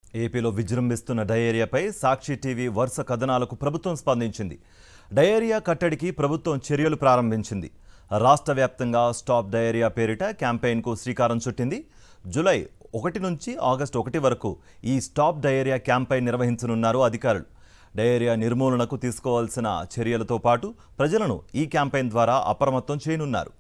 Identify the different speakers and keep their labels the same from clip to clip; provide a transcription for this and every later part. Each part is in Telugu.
Speaker 1: ఏపీలో విజృంభిస్తున్న డయేరియాపై సాక్షి టీవీ వరుస కథనాలకు ప్రభుత్వం స్పందించింది డయేరియా కట్టడికి ప్రభుత్వం చర్యలు ప్రారంభించింది రాష్ట్ర వ్యాప్తంగా స్టాప్ డయేరియా పేరిట క్యాంపెయిన్కు శ్రీకారం చుట్టింది జూలై ఒకటి నుంచి ఆగస్టు ఒకటి వరకు ఈ స్టాప్ డయేరియా క్యాంపెయిన్ నిర్వహించనున్నారు అధికారులు డయేరియా నిర్మూలనకు తీసుకోవాల్సిన చర్యలతో పాటు ప్రజలను ఈ క్యాంపెయిన్ ద్వారా అప్రమత్తం చేయనున్నారు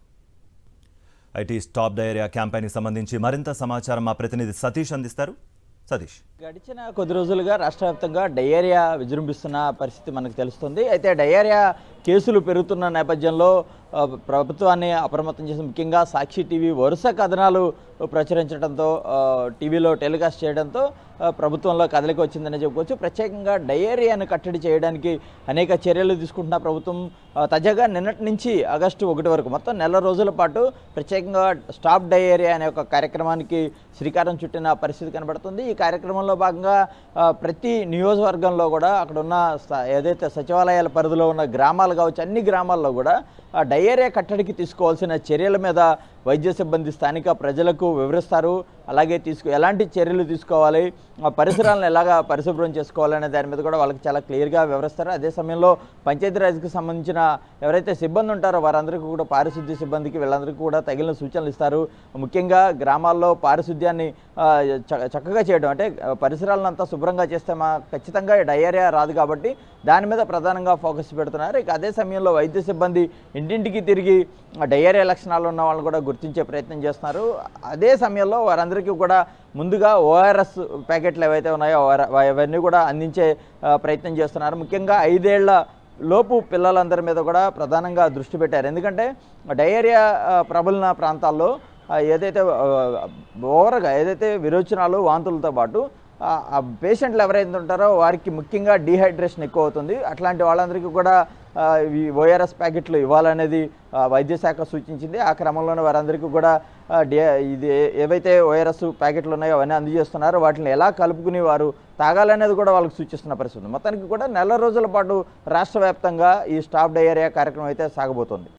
Speaker 1: ఐటీ స్టాప్ డయేరియా క్యాంపెయిన్కి సంబంధించి మరింత సమాచారం మా ప్రతినిధి సతీష్ అందిస్తారు సతీష్
Speaker 2: గడిచిన కొద్ది రోజులుగా రాష్ట్ర వ్యాప్తంగా డయేరియా విజృంభిస్తున్న పరిస్థితి మనకు తెలుస్తుంది అయితే డయేరియా కేసులు పెరుగుతున్న నేపథ్యంలో ఆ, ప్రభుత్వాన్ని అప్రమత్తం చేసి ముఖ్యంగా సాక్షి టీవీ వరుస కథనాలు ప్రచురించడంతో ఆ, టీవీలో టెలికాస్ట్ చేయడంతో ఆ, ప్రభుత్వంలో కదలిక వచ్చిందని చెప్పుకోవచ్చు ప్రత్యేకంగా డయేరియాను కట్టడి చేయడానికి అనేక చర్యలు తీసుకుంటున్న ప్రభుత్వం ఆ, తాజాగా నిన్నటి నుంచి ఆగస్టు ఒకటి వరకు మొత్తం నెల రోజుల పాటు ప్రత్యేకంగా స్టాప్ డయేరియా అనే ఒక కార్యక్రమానికి శ్రీకారం చుట్టిన పరిస్థితి కనబడుతుంది ఈ కార్యక్రమంలో భాగంగా ఆ, ప్రతి నియోజకవర్గంలో కూడా అక్కడ ఉన్న స- ఏదైతే సచివాలయాల పరిధిలో ఉన్న గ్రామాలు కావచ్చు అన్ని గ్రామాల్లో కూడా ఆ డయేరియా కట్టడికి తీసుకోవాల్సిన చర్యల మీద వైద్య సిబ్బంది స్థానిక ప్రజలకు వివరిస్తారు అలాగే తీసుకు ఎలాంటి చర్యలు తీసుకోవాలి ఆ పరిసరాలను ఎలాగా పరిశుభ్రం చేసుకోవాలనే దాని మీద కూడా వాళ్ళకి చాలా క్లియర్గా వివరిస్తారు అదే సమయంలో పంచాయతీరాజ్కి సంబంధించిన ఎవరైతే సిబ్బంది ఉంటారో వారందరికీ కూడా పారిశుద్ధ్య సిబ్బందికి వీళ్ళందరికీ కూడా తగిన సూచనలు ఇస్తారు ముఖ్యంగా గ్రామాల్లో పారిశుద్ధ్యాన్ని ఆ, చ- చక్కగా చేయడం అంటే ఆ, పరిసరాలను అంతా శుభ్రంగా చేస్తే మా ఖచ్చితంగా డయేరియా రాదు కాబట్టి దాని మీద ప్రధానంగా ఫోకస్ పెడుతున్నారు ఇక అదే సమయంలో వైద్య సిబ్బంది ఇంటింటికి తిరిగి ఆ డయేరియా లక్షణాలు ఉన్న వాళ్ళని కూడా గుర్తించే ప్రయత్నం చేస్తున్నారు అదే సమయంలో వారందరికీ కూడా ముందుగా ఓఆర్ఎస్ ప్యాకెట్లు ఏవైతే ఉన్నాయో OR అవన్నీ కూడా అందించే ఆ, ప్రయత్నం చేస్తున్నారు ముఖ్యంగా ఐదేళ్ల లోపు పిల్లలందరి మీద కూడా ప్రధానంగా దృష్టి పెట్టారు ఎందుకంటే డయేరియా ఆ, ప్రబలిన ప్రాంతాల్లో ఆ, ఏదైతే ఓవర్గా ఏదైతే విరోచనాలు వాంతులతో పాటు ఆ ఆ పేషెంట్లు ఎవరైతే ఉంటారో వారికి ముఖ్యంగా డీహైడ్రేషన్ ఎక్కువ అవుతుంది అట్లాంటి వాళ్ళందరికీ కూడా ఆ, ఈ ఓఆర్ఎస్ ప్యాకెట్లు ఇవ్వాలనేది ఆ, వైద్య శాఖ సూచించింది ఆ క్రమంలోనే వారందరికీ కూడా ఆ, డి ఇది ఏవైతే ఓఆర్ఎస్ ప్యాకెట్లు ఉన్నాయో అవన్నీ అందజేస్తున్నారో వాటిని ఎలా కలుపుకుని వారు తాగాలనేది కూడా వాళ్ళకి సూచిస్తున్న పరిస్థితి ఉంది మొత్తానికి కూడా నెల రోజుల పాటు రాష్ట్ర వ్యాప్తంగా ఈ స్టాప్ డయేరియా కార్యక్రమం అయితే సాగబోతోంది